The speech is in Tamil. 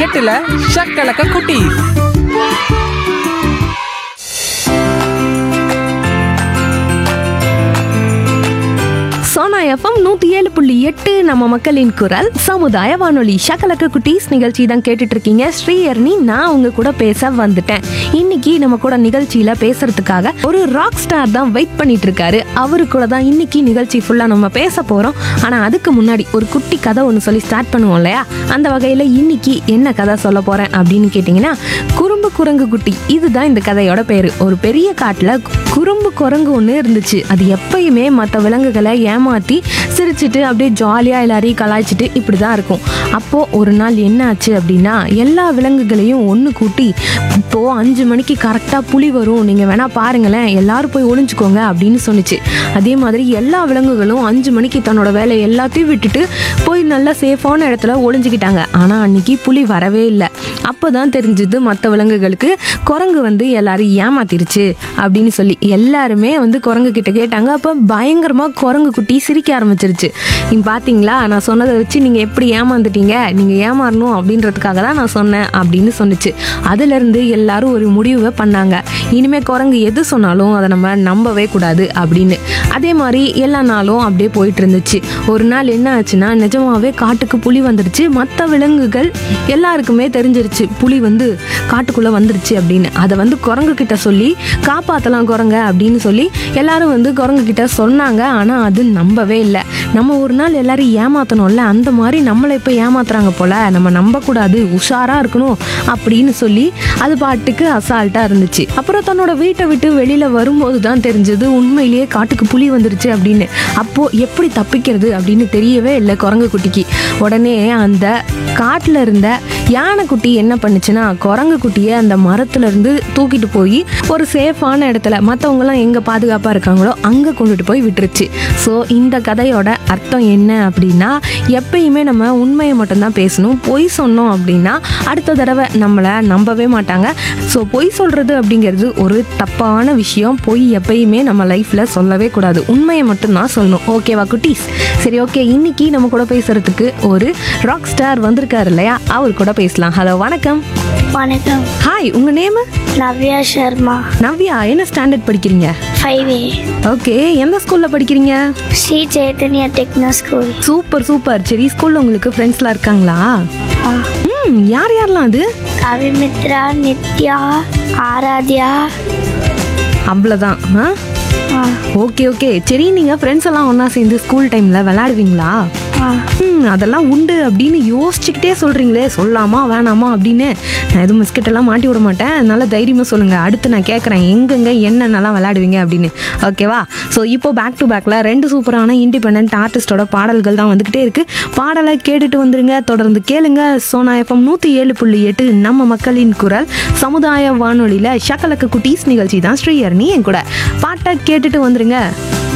எட்டுல ஷக்கலக்க குட்டி சோனா எஃப்எம் நூத்தி ஏழு புள்ளி எட்டு நம்ம மக்களின் குரல் சமுதாய வானொலி ஷக்கலக்க குட்டீஸ் நிகழ்ச்சி தான் கேட்டுட்டு இருக்கீங்க ஸ்ரீயர்னி நான் உங்க கூட பேச வந்துட்டேன் இன்னைக்கு நம்ம கூட நிகழ்ச்சியில பேசுறதுக்காக ஒரு ராக் ஸ்டார் தான் வெயிட் பண்ணிட்டு இருக்காரு அவரு கூட தான் இன்னைக்கு நிகழ்ச்சி ஃபுல்லா நம்ம பேச போறோம் ஆனா அதுக்கு முன்னாடி ஒரு குட்டி கதை ஒன்று சொல்லி ஸ்டார்ட் பண்ணுவோம் இல்லையா அந்த வகையில இன்னைக்கு என்ன கதை சொல்ல போறேன் அப்படின்னு கேட்டிங்கன்னா குறும்பு குரங்கு குட்டி இதுதான் இந்த கதையோட பேரு ஒரு பெரிய காட்டுல குறும்பு குரங்கு ஒன்று இருந்துச்சு அது எப்பயுமே மற்ற விலங்குகளை ஏமாத்தி சிரிச்சிட்டு அப்படியே ஜாலியாக எல்லாரையும் கலாய்ச்சிட்டு இப்படி தான் இருக்கும் அப்போது ஒரு நாள் என்ன ஆச்சு அப்படின்னா எல்லா விலங்குகளையும் ஒன்று கூட்டி இப்போது அஞ்சு மணிக்கு கரெக்டாக புலி வரும் நீங்கள் வேணால் பாருங்களேன் எல்லாரும் போய் ஒளிஞ்சுக்கோங்க அப்படின்னு சொன்னுச்சு அதே மாதிரி எல்லா விலங்குகளும் அஞ்சு மணிக்கு தன்னோட வேலையை எல்லாத்தையும் விட்டுட்டு போய் நல்லா சேஃபான இடத்துல ஒளிஞ்சுக்கிட்டாங்க ஆனால் அன்னைக்கு புலி வரவே இல்லை அப்போ தான் தெரிஞ்சுது மற்ற விலங்குகளுக்கு குரங்கு வந்து எல்லாரும் ஏமாத்திருச்சு அப்படின்னு சொல்லி எல்லாருமே வந்து குரங்கு கிட்ட கேட்டாங்க அப்போ பயங்கரமாக குரங்கு குட்டி சிரிக்க ஆரம்பிச்சிருச்சு நீங்கள் பார்த்தீங்களா நான் சொன்னதை வச்சு நீங்கள் எப்படி ஏமாந்துட்டீங்க நீங்கள் ஏமாறணும் அப்படின்றதுக்காக தான் நான் சொன்னேன் அப்படின்னு சொன்னுச்சு அதுலேருந்து எல்லாரும் ஒரு முடிவை பண்ணாங்க இனிமேல் குரங்கு எது சொன்னாலும் அதை நம்ம நம்பவே கூடாது அப்படின்னு அதே மாதிரி எல்லா நாளும் அப்படியே போயிட்டு இருந்துச்சு ஒரு நாள் என்ன ஆச்சுன்னா நிஜமாவே காட்டுக்கு புலி வந்துருச்சு மற்ற விலங்குகள் எல்லாருக்குமே தெரிஞ்சிருச்சு புலி வந்து காட்டுக்குள்ளே வந்துருச்சு அப்படின்னு அதை வந்து குரங்கு கிட்ட சொல்லி காப்பாற்றலாம் குரங்க அப்படின்னு சொல்லி எல்லாரும் வந்து குரங்கு கிட்ட சொன்னாங்க ஆனால் அது நம்பவே இல்லை நம்ம ஒரு நாள் எல்லாரும் ஏமாத்தணும்ல அந்த மாதிரி நம்மளை இப்போ ஏமாத்துறாங்க போல நம்ம நம்பக்கூடாது உஷாரா இருக்கணும் அப்படின்னு சொல்லி அது பாட்டுக்கு அசால்ட்டா இருந்துச்சு அப்புறம் தன்னோட வீட்டை விட்டு வெளியில வரும்போது தான் தெரிஞ்சது உண்மையிலேயே காட்டுக்கு புலி வந்துருச்சு அப்படின்னு அப்போ எப்படி தப்பிக்கிறது அப்படின்னு தெரியவே இல்லை குரங்கு குட்டிக்கு உடனே அந்த காட்டுல இருந்த யானைக்குட்டி என்ன பண்ணுச்சுன்னா குரங்கு குட்டியை அந்த மரத்துல இருந்து தூக்கிட்டு போய் ஒரு சேஃபான இடத்துல மற்றவங்களாம் எங்க பாதுகாப்பா இருக்காங்களோ அங்க கொண்டுட்டு போய் விட்டுருச்சு ஸோ இந்த கதையோட அர்த்தம் என்ன அப்படின்னா எப்பயுமே நம்ம உண்மையை மட்டும்தான் பேசணும் பொய் சொன்னோம் அப்படின்னா அடுத்த தடவை நம்மளை நம்பவே மாட்டாங்க ஸோ பொய் சொல்றது அப்படிங்கிறது ஒரு தப்பான விஷயம் பொய் எப்பயுமே நம்ம லைஃப்ல சொல்லவே கூடாது உண்மையை மட்டும்தான் சொல்லணும் ஓகேவா குட்டீஸ் சரி ஓகே இன்னைக்கு நம்ம கூட பேசுறதுக்கு ஒரு ராக் ஸ்டார் வந்திருக்காரு இல்லையா அவர் கூட பேசலாம் ஹலோ வணக்கம் வணக்கம் ஹாய் உங்க நேம் நவ்யா சர்மா நவ்யா என்ன ஸ்டாண்டர்ட் படிக்கிறீங்க ஃபைவ் ஏ ஓகே எந்த ஸ்கூல்ல படிக்கிறீங்க Sri Chaitanya techno school super super சரி ஸ்கூல்ல உங்களுக்கு ஃப்ரெண்ட்ஸ்லாம் இருக்காங்களா ம் யார் யாரெல்லாம் அது கவிமித்ரா நித்யா ஆராத்யா அவ்வளோதான் ஆ ஆ, ஓகே ஓகே சரி நீங்கள் ஃப்ரெண்ட்ஸ் எல்லாம் ஒன்றா சேர்ந்து ஸ்கூல் டைமில் விளையாடுவீங்களா ஆ. ம் அதெல்லாம் உண்டு அப்படின்னு யோசிச்சுக்கிட்டே சொல்கிறீங்களே சொல்லாமா வேணாமா அப்படின்னு நான் எதுவும் பிஸ்கெட் எல்லாம் மாட்டி விட மாட்டேன் அதனால தைரியமாக சொல்லுங்கள் அடுத்து நான் கேட்குறேன் எங்கெங்க என்னென்னலாம் விளையாடுவீங்க அப்படின்னு ஓகேவா ஸோ இப்போ பேக் டு பேக்கில் ரெண்டு சூப்பரான இண்டிபெண்ட் ஆர்டிஸ்டோட பாடல்கள் தான் வந்துக்கிட்டே இருக்குது பாடலை கேட்டுட்டு வந்துருங்க தொடர்ந்து கேளுங்க சோனா எஃப்எம் நூற்றி ஏழு புள்ளி எட்டு நம்ம மக்களின் குரல் சமுதாய வானொலியில் ஷக்கலக்க குட்டீஸ் நிகழ்ச்சி தான் ஸ்ரீயர்னி என் கூட பாட்டை கேட்டுட்டு வந்துருங்க